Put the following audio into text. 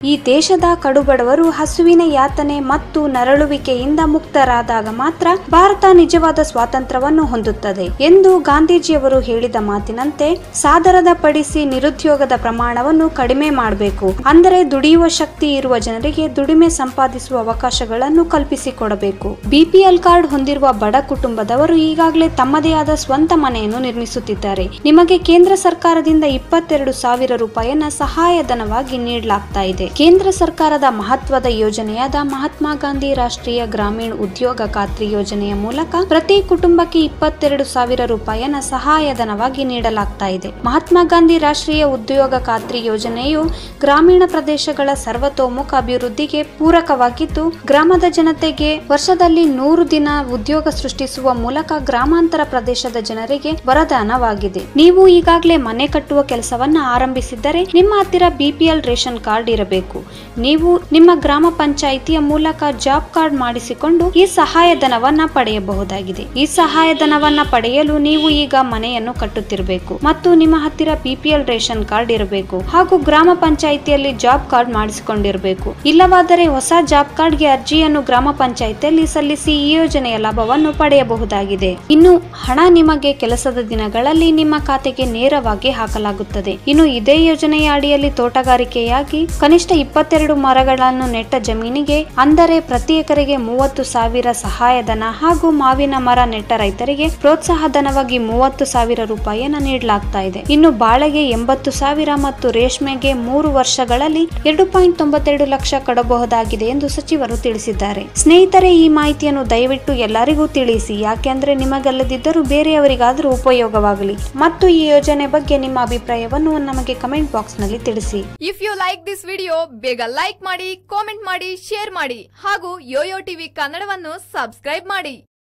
ಈ ದೇಶದ ಕಡುಬಡವರು ಹಸುವಿನ ಯಾತನೆ ಮತ್ತು ನರಳುವಿಕೆಯಿಂದ ಮುಕ್ತರಾದಾಗ ಮಾತ್ರ ಭಾರತ ನಿಜವಾದ ಸ್ವಾತಂತ್ರ್ಯವನ್ನು ಹೊಂದುತ್ತದೆ ಎಂದು ಗಾಂಧೀಜಿಯವರು ಹೇಳಿದ ಮಾತಿನಂತೆ ಸಾದರದ ಪಡಿಸಿ ನಿರುದ್ಯೋಗದ ಪ್ರಮಾಣವನ್ನು ಕಡಿಮೆ ಮಾಡಬೇಕು ಅಂದರೆ ದುಡಿಯುವ ಶಕ್ತಿ ಇರುವ ಜನರಿಗೆ ದುಡಿಮೆ ಸಂಪಾದಿಸುವ ಅವಕಾಶಗಳನ್ನು ಕಲ್ಪಿಸಿಕೊಡಬೇಕು ಬಿಪಿಎಲ್ ಕಾರ್ಡ್ ಹೊಂದಿರುವ ಬಡ ಕುಟುಂಬದವರು ಈಗಾಗಲೇ ತಮ್ಮದೇ ಆದ ಸ್ವಂತ ಮನೆಯನ್ನು ನಿರ್ಮಿಸುತ್ತಿದ್ದಾರೆ ನಿಮಗೆ ಕೇಂದ್ರ ಸರ್ಕಾರದಿಂದ ಇಪ್ಪತ್ತೆರಡು ಸಾವಿರ ರೂಪಾಯಿಯನ್ನ ಸಹಾಯಧನವಾಗಿ ನೀಡಲಾಗ್ತಾ ಇದೆ ಕೇಂದ್ರ ಸರ್ಕಾರದ ಮಹತ್ವದ ಯೋಜನೆಯಾದ ಮಹಾತ್ಮ ಗಾಂಧಿ ರಾಷ್ಟ್ರೀಯ ಗ್ರಾಮೀಣ ಉದ್ಯೋಗ ಖಾತ್ರಿ ಯೋಜನೆಯ ಮೂಲಕ ಪ್ರತಿ ಕುಟುಂಬಕ್ಕೆ ಇಪ್ಪತ್ತೆರಡು ಸಾವಿರ ರೂಪಾಯಿಯನ್ನ ಸಹಾಯಧನವಾಗಿ ನೀಡಲಾಗ್ತಾ ಇದೆ ಮಹಾತ್ಮ ಗಾಂಧಿ ರಾಷ್ಟ್ರೀಯ ಉದ್ಯೋಗ ಖಾತ್ರಿ ಯೋಜನೆಯು ಗ್ರಾಮೀಣ ಪ್ರದೇಶಗಳ ಸರ್ವತೋಮುಖ ಅಭಿವೃದ್ಧಿಗೆ ಪೂರಕವಾಗಿದ್ದು ಗ್ರಾಮದ ಜನತೆಗೆ ವರ್ಷದಲ್ಲಿ ನೂರು ದಿನ ಉದ್ಯೋಗ ಸೃಷ್ಟಿಸುವ ಮೂಲಕ ಗ್ರಾಮಾಂತರ ಪ್ರದೇಶದ ಜನರಿಗೆ ವರದಾನವಾಗಿದೆ ನೀವು ಈಗಾಗಲೇ ಮನೆ ಕಟ್ಟುವ ಕೆಲಸವನ್ನ ಆರಂಭಿಸಿದ್ದರೆ ನಿಮ್ಮ ಹತ್ತಿರ ಬಿಪಿಎಲ್ ರೇಷನ್ ಕಾರ್ಡ್ ಇರಬೇಕು ನೀವು ನಿಮ್ಮ ಗ್ರಾಮ ಪಂಚಾಯಿತಿಯ ಮೂಲಕ ಜಾಬ್ ಕಾರ್ಡ್ ಮಾಡಿಸಿಕೊಂಡು ಈ ಸಹಾಯಧನವನ್ನ ಪಡೆಯಬಹುದಾಗಿದೆ ಈ ಸಹಾಯಧನವನ್ನ ಪಡೆಯಲು ನೀವು ಈಗ ಮನೆಯನ್ನು ಕಟ್ಟುತ್ತಿರಬೇಕು ಮತ್ತು ನಿಮ್ಮ ಹತ್ತಿರ ಬಿಪಿಎಲ್ ರೇಷನ್ ಕಾರ್ಡ್ ಇರಬೇಕು ಹಾಗೂ ಗ್ರಾಮ ಪಂಚಾಯಿತಿಯಲ್ಲಿ ಜಾಬ್ ಕಾರ್ಡ್ ಮಾಡಿಸಿಕೊಂಡಿರಬೇಕು ಇಲ್ಲವಾದರೆ ಹೊಸ ಜಾಬ್ ಕಾರ್ಡ್ಗೆ ಅರ್ಜಿಯನ್ನು ಗ್ರಾಮ ಪಂಚಾಯಿತಿಯಲ್ಲಿ ಸಲ್ಲಿಸಿ ಈ ಯೋಜನೆಯ ಲಾಭವನ್ನು ಪಡೆಯಬಹುದಾಗಿದೆ ಇನ್ನು ಹಣ ನಿಮಗೆ ಕೆಲಸದ ದಿನಗಳಲ್ಲಿ ನಿಮ್ಮ ಖಾತೆಗೆ ನೇರವಾಗಿ ಹಾಕಲಾಗುತ್ತದೆ ಇನ್ನು ಇದೇ ಯೋಜನೆಯ ಅಡಿಯಲ್ಲಿ ತೋಟಗಾರಿಕೆಯಾಗಿ ಕನಿಷ್ಠ ಇಪ್ಪತ್ತೆರಡು ಮರಗಳನ್ನು ನೆಟ್ಟ ಜಮೀನಿಗೆ ಅಂದರೆ ಪ್ರತಿ ಎಕರೆಗೆ ಮೂವತ್ತು ಸಾವಿರ ಸಹಾಯಧನ ಹಾಗೂ ಮಾವಿನ ಮರ ನೆಟ್ಟ ರೈತರಿಗೆ ಪ್ರೋತ್ಸಾಹ ಧನವಾಗಿ ಮೂವತ್ತು ಸಾವಿರ ರೂಪಾಯಿಯನ್ನ ನೀಡಲಾಗ್ತಾ ಇದೆ ಇನ್ನು ಬಾಳೆಗೆ ಎಂಬತ್ತು ಸಾವಿರ ಮತ್ತು ರೇಷ್ಮೆಗೆ ಮೂರು ವರ್ಷಗಳಲ್ಲಿ ಎರಡು ಪಾಯಿಂಟ್ ತೊಂಬತ್ತೆರಡು ಲಕ್ಷ ಕೊಡಬಹುದಾಗಿದೆ ಎಂದು ಸಚಿವರು ತಿಳಿಸಿದ್ದಾರೆ ಸ್ನೇಹಿತರೆ ಈ ಮಾಹಿತಿಯನ್ನು ದಯವಿಟ್ಟು ಎಲ್ಲರಿಗೂ ತಿಳಿಸಿ ಯಾಕೆಂದ್ರೆ ನಿಮಗಲ್ಲದಿದ್ದರೂ ಬೇರೆಯವರಿಗಾದರೂ ಉಪಯೋಗವಾಗಲಿ ಮತ್ತು ಈ ಯೋಜನೆ ಬಗ್ಗೆ ನಿಮ್ಮ ಅಭಿಪ್ರಾಯವನ್ನು ನಮಗೆ ಕಮೆಂಟ್ ಬಾಕ್ಸ್ ನಲ್ಲಿ ತಿಳಿಸಿ if you like this video ಬೇಗ ಲೈಕ್ ಮಾಡಿ ಕಾಮೆಂಟ್ ಮಾಡಿ ಶೇರ್ ಮಾಡಿ ಹಾಗೂ ಯೋಯೋ ಟಿವಿ ಕನ್ನಡವನ್ನು ಸಬ್ಸ್ಕ್ರೈಬ್ ಮಾಡಿ